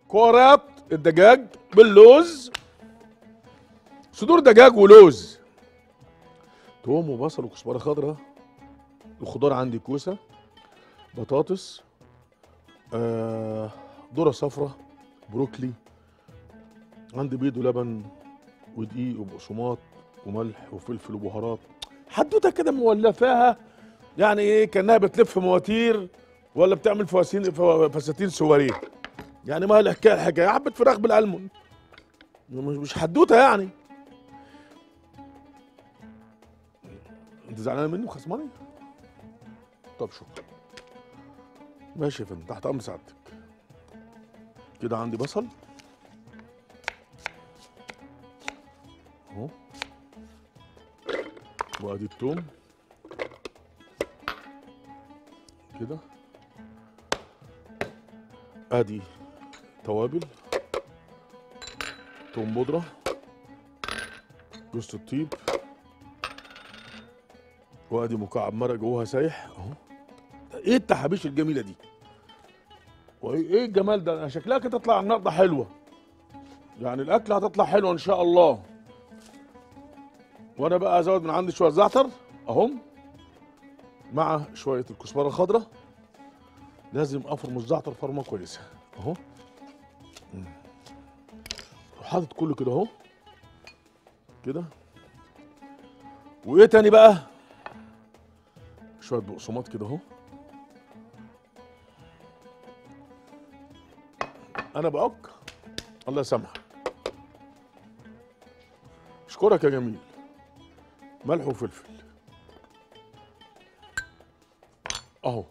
كرات الدجاج باللوز صدور دجاج ولوز توم وبصل وكزبره خضراء الخضار عندي كوسه بطاطس آه ذره صفراء بروكلي عندي بيض ولبن ودقيق وبقسماط وملح وفلفل وبهارات حدوته كده مولفاها يعني ايه كانها بتلف مواتير ولا بتعمل فواسين فوا- فساتين سواريه يعني ما الحكايه الحكايه حبه فراخ بالالمون مش مش حدوته يعني انت زعلان مني وخصماني؟ طب شكرا ماشي يا فندم تحت امر سعادتك كده عندي بصل اهو وادي التوم كده ادي توابل توم بودره جوز الطيب وادي مكعب مرق جواها سايح اهو ايه التحابيش الجميله دي وايه إيه الجمال ده أنا شكلها كده تطلع النهارده حلوه يعني الاكله هتطلع حلوه ان شاء الله وانا بقى ازود من عندي شويه زعتر اهم مع شويه الكزبره الخضراء لازم افرم الزعتر فرمه كويسه اهو مم. حاطط كله كده اهو كده وايه تاني بقى شويه بقسماط كده اهو انا بعك الله يسامحك اشكرك يا جميل ملح وفلفل اهو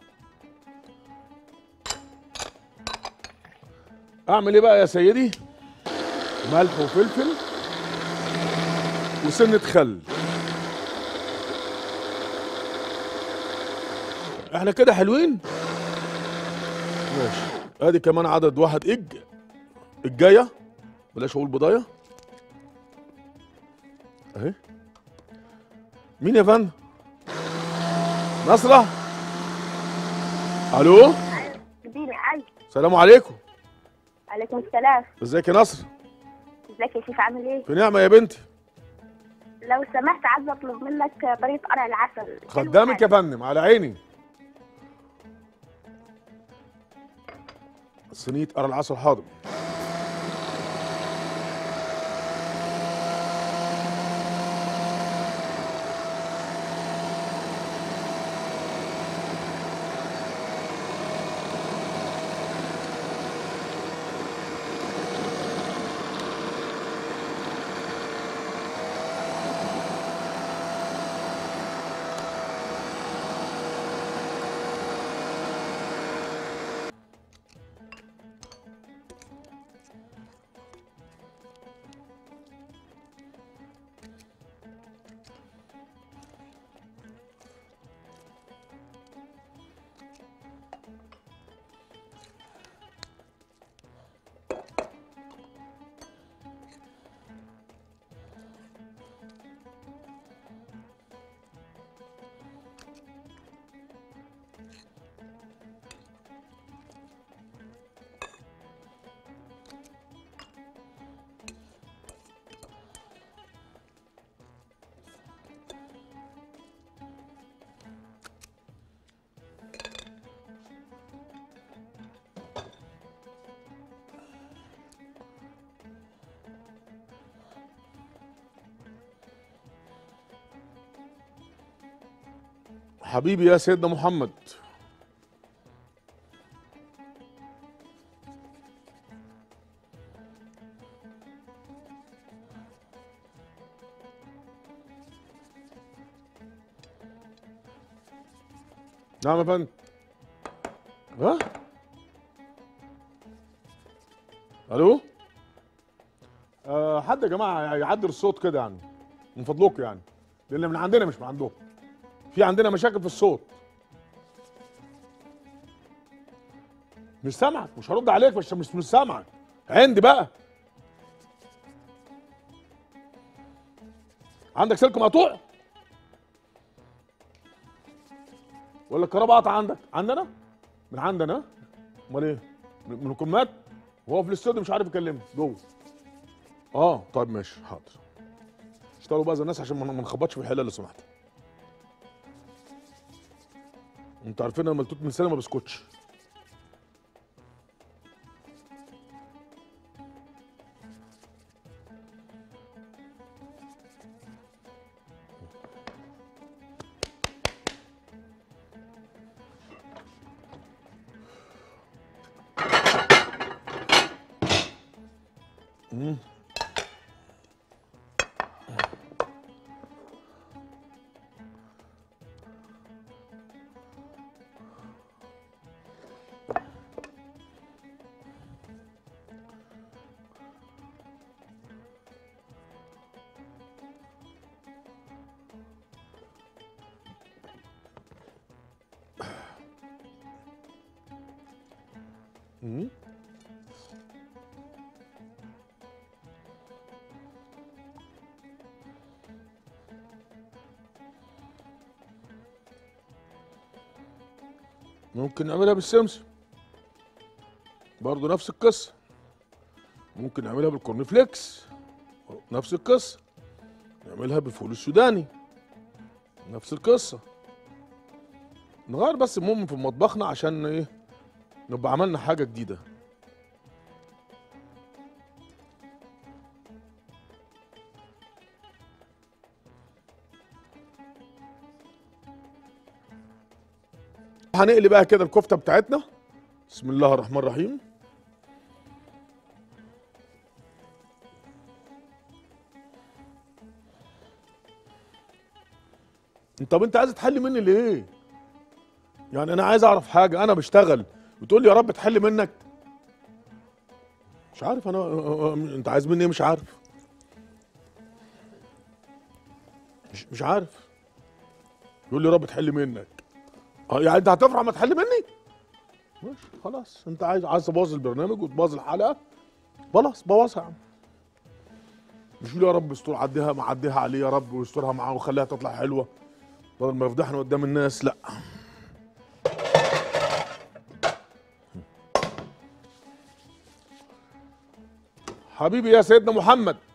اعمل ايه بقى يا سيدي ملح وفلفل وسنة خل احنا كده حلوين ماشي ادي كمان عدد واحد اج الجايه بلاش اقول بضايه اهي مين يا فندم نصرة الو كبير عايز السلام عليكم عليكم السلام ازيك يا نصر ازيك يا شيخ عامل ايه؟ في نعمه يا بنتي لو سمحت عايز اطلب منك طريقة قرع العسل خدامك يا فندم على عيني صينيه قرع العسل حاضر حبيبي يا سيدنا محمد نعم يا فندم ها الو آه حد يا جماعه يعدل الصوت كده يعني من فضلكم يعني لان من عندنا مش من عندهم في عندنا مشاكل في الصوت مش سامعك مش هرد عليك بس مش مش سامعك عندي بقى عندك سلك مقطوع ولا الكهرباء قطع عندك عندنا من عندنا امال ايه من من الكمات هو في الاستوديو مش عارف يكلمني جوه اه طيب ماشي حاضر اشتغلوا بقى زي الناس عشان ما ما نخبطش في الحله لو سمحت انتوا عارفين انا ملتوت من سنه ما بسكتش مم. ممكن نعملها بالسمسم برضه نفس القصة ممكن نعملها بالكورن فليكس نفس القصة نعملها بالفول السوداني نفس القصة نغير بس المهم في مطبخنا عشان ايه نبقى عملنا حاجة جديدة هنقلي بقى كده الكفتة بتاعتنا بسم الله الرحمن الرحيم طب انت عايز تحل مني ليه؟ يعني انا عايز اعرف حاجة انا بشتغل بتقول لي يا رب تحل منك مش عارف انا انت عايز مني ايه مش عارف مش, مش عارف يقول لي يا رب تحل منك اه يعني انت هتفرح ما تحل مني ماشي خلاص انت عايز عايز تبوظ البرنامج وتبوظ الحلقه خلاص بوظها يا عم مش يقول يا رب استر عديها معديها عليه يا رب واسترها معاه وخليها تطلع حلوه بدل ما يفضحنا قدام الناس لا حبيبي يا سيدنا محمد